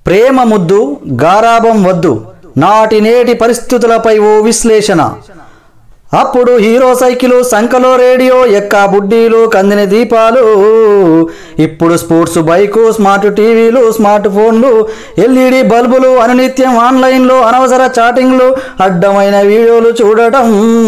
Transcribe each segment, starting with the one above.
ప్రేమ ముద్దు గారాబం వద్దు నాటి నేటి పరిస్థితులపై ఓ విశ్లేషణ అప్పుడు హీరో సైకిలు సంకలో రేడియో ఎక్క బుడ్డీలు కందిన దీపాలు ఇప్పుడు స్పోర్ట్స్ బైకు స్మార్ట్ టీవీలు స్మార్ట్ ఫోన్లు ఎల్ఈడి బల్బులు అనునిత్యం ఆన్లైన్లో అనవసర చాటింగ్లు అడ్డమైన వీడియోలు చూడటం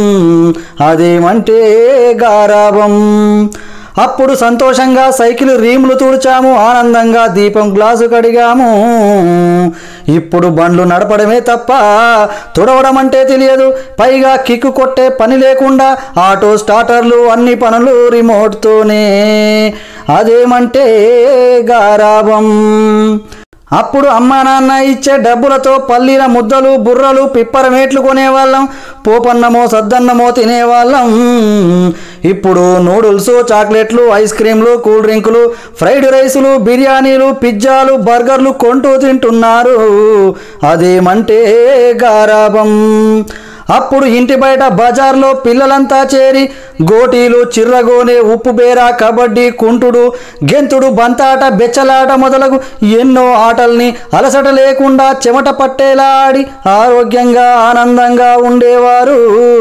అదేమంటే గారాబం అప్పుడు సంతోషంగా సైకిల్ రీములు తుడిచాము ఆనందంగా దీపం గ్లాసు కడిగాము ఇప్పుడు బండ్లు నడపడమే తప్ప తుడవడం అంటే తెలియదు పైగా కిక్కు కొట్టే పని లేకుండా ఆటో స్టార్టర్లు అన్ని పనులు రిమోట్తోనే అదేమంటే గారాబం అప్పుడు అమ్మా నాన్న ఇచ్చే డబ్బులతో పల్లీల ముద్దలు బుర్రలు పిప్పరమేట్లు కొనేవాళ్ళం పోపన్నమో సద్దన్నమో తినేవాళ్ళం ఇప్పుడు నూడిల్స్ చాక్లెట్లు ఐస్ క్రీమ్లు కూల్ డ్రింకులు ఫ్రైడ్ రైసులు బిర్యానీలు పిజ్జాలు బర్గర్లు కొంటూ తింటున్నారు అదేమంటే గారాబం అప్పుడు ఇంటి బయట బజార్లో పిల్లలంతా చేరి గోటీలు చిర్రగోనే ఉప్పు బేర కబడ్డీ కుంటుడు గెంతుడు బంతాట బెచ్చలాట మొదలగు ఎన్నో ఆటల్ని అలసట లేకుండా చెమట పట్టేలా ఆడి ఆరోగ్యంగా ఆనందంగా ఉండేవారు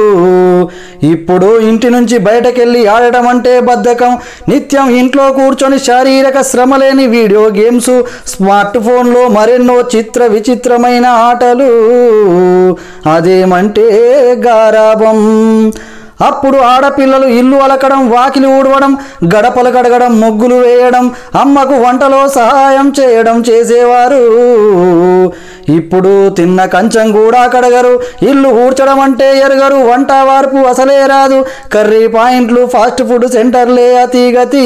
ఇప్పుడు ఇంటి నుంచి బయటకెళ్ళి ఆడటం అంటే బద్ధకం నిత్యం ఇంట్లో కూర్చొని శారీరక శ్రమ లేని వీడియో గేమ్స్ స్మార్ట్ ఫోన్లో మరెన్నో చిత్ర విచిత్రమైన ఆటలు అదేమంటే గారాబం అప్పుడు ఆడపిల్లలు ఇల్లు అలకడం వాకిలి ఊడవడం గడపలు కడగడం ముగ్గులు వేయడం అమ్మకు వంటలో సహాయం చేయడం చేసేవారు ఇప్పుడు తిన్న కంచం కూడా కడగరు ఇల్లు ఊడ్చడం అంటే ఎరగరు వంట వార్పు అసలే రాదు కర్రీ పాయింట్లు ఫాస్ట్ ఫుడ్ సెంటర్లే అతిగతి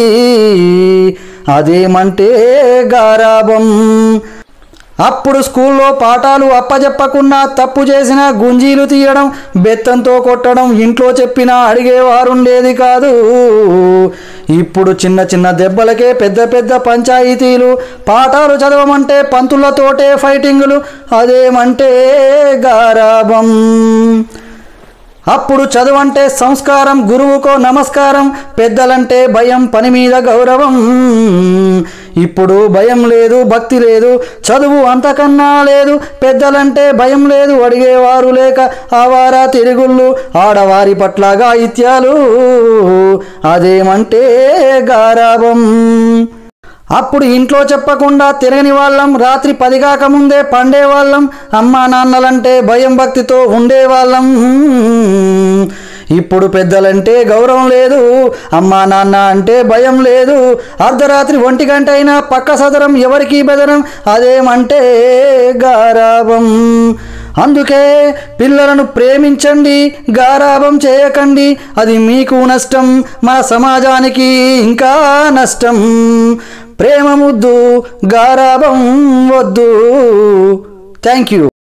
అదేమంటే గారాబం అప్పుడు స్కూల్లో పాఠాలు అప్పజెప్పకున్నా తప్పు చేసిన గుంజీలు తీయడం బెత్తంతో కొట్టడం ఇంట్లో చెప్పినా అడిగేవారుండేది కాదు ఇప్పుడు చిన్న చిన్న దెబ్బలకే పెద్ద పెద్ద పంచాయతీలు పాఠాలు చదవమంటే పంతులతోటే ఫైటింగులు అదేమంటే గారాబం అప్పుడు చదువంటే సంస్కారం గురువుకో నమస్కారం పెద్దలంటే భయం పని మీద గౌరవం ఇప్పుడు భయం లేదు భక్తి లేదు చదువు అంతకన్నా లేదు పెద్దలంటే భయం లేదు అడిగేవారు లేక ఆవారా తిరుగుళ్ళు ఆడవారి పట్ల గాయిత్యాలు అదేమంటే గారాబం అప్పుడు ఇంట్లో చెప్పకుండా తిరగని వాళ్ళం రాత్రి పది కాకముందే పండేవాళ్ళం అమ్మా నాన్నలంటే భయం భక్తితో ఉండేవాళ్ళం ఇప్పుడు పెద్దలంటే గౌరవం లేదు అమ్మా నాన్న అంటే భయం లేదు అర్ధరాత్రి ఒంటి గంట అయినా పక్క సదరం ఎవరికీ బెదరం అదేమంటే గారాబం అందుకే పిల్లలను ప్రేమించండి గారాబం చేయకండి అది మీకు నష్టం మన సమాజానికి ఇంకా నష్టం ప్రేమ ముద్దు గారాబం వద్దు థ్యాంక్ యూ